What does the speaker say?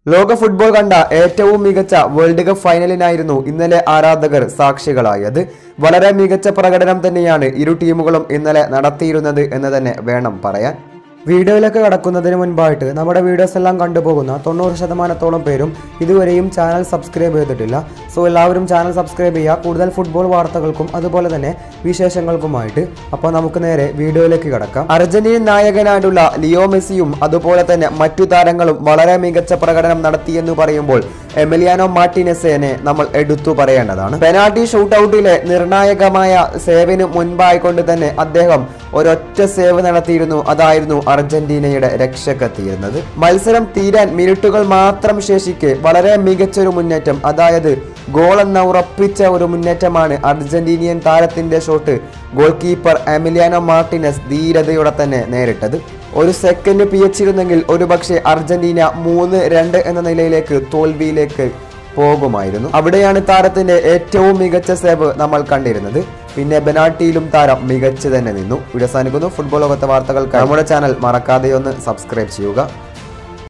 ലോക ഫുട്ബോൾ കണ്ട ഏറ്റവും മികച്ച വേൾഡ് കപ്പ് ഫൈനലിനായിരുന്നു ഇന്നലെ ആരാധകർ സാക്ഷികളായത് വളരെ മികച്ച പ്രകടനം തന്നെയാണ് ഇരു ടീമുകളും ഇന്നലെ നടത്തിയിരുന്നത് എന്ന് തന്നെ വേണം പറയാൻ വീഡിയോയിലേക്ക് കടക്കുന്നതിന് മുൻപായിട്ട് നമ്മുടെ വീഡിയോസ് എല്ലാം കണ്ടുപോകുന്ന തൊണ്ണൂറ് ശതമാനത്തോളം പേരും ഇതുവരെയും ചാനൽ സബ്സ്ക്രൈബ് ചെയ്തിട്ടില്ല സോ എല്ലാവരും ചാനൽ സബ്സ്ക്രൈബ് ചെയ്യുക കൂടുതൽ ഫുട്ബോൾ വാർത്തകൾക്കും അതുപോലെ തന്നെ വിശേഷങ്ങൾക്കുമായിട്ട് അപ്പോൾ നമുക്ക് നേരെ വീഡിയോയിലേക്ക് കടക്കാം അർജന്റീൻ നായകനായിട്ടുള്ള ലിയോ മെസ്സിയും അതുപോലെ തന്നെ മറ്റു താരങ്ങളും വളരെ മികച്ച പ്രകടനം നടത്തിയെന്ന് പറയുമ്പോൾ എമിലിയാനോ മാർട്ടിനെസേനെ നമ്മൾ എടുത്തു പറയേണ്ടതാണ് പെനാൾട്ടി ഷൂട്ടൌട്ടിലെ നിർണായകമായ സേവിന് മുൻപായിക്കൊണ്ട് തന്നെ അദ്ദേഹം ഒരൊറ്റ സേവ് നടത്തിയിരുന്നു അതായിരുന്നു അർജന്റീനയുടെ രക്ഷക്കെത്തിയിരുന്നത് മത്സരം തീരാൻ മിനിറ്റുകൾ മാത്രം ശേഷിക്കെ വളരെ മികച്ചൊരു മുന്നേറ്റം അതായത് ഗോൾ എന്ന ഉറപ്പിച്ച ഒരു മുന്നേറ്റമാണ് അർജന്റീനിയൻ താരത്തിന്റെ shot goalkeeper Emiliano Martinez ധീരതയോടെ തന്നെ നേരിട്ടത് ഒരു സെക്കൻഡ് പിയച്ചിരുന്നെങ്കിൽ ഒരുപക്ഷെ അർജന്റീന മൂന്ന് രണ്ട് എന്ന നിലയിലേക്ക് തോൽവിയിലേക്ക് പോകുമായിരുന്നു അവിടെയാണ് താരത്തിന്റെ ഏറ്റവും മികച്ച സേവ് നമ്മൾ കണ്ടിരുന്നത് പിന്നെ ബെനാട്ടിയിലും താരം മികച്ചു തന്നെ നിന്നു ഇവിടെ സാധിക്കുന്നു ഫുട്ബോൾ ലോകത്തെ വാർത്തകൾക്ക് നമ്മുടെ ചാനൽ മറക്കാതെ ഒന്ന് സബ്സ്ക്രൈബ് ചെയ്യുക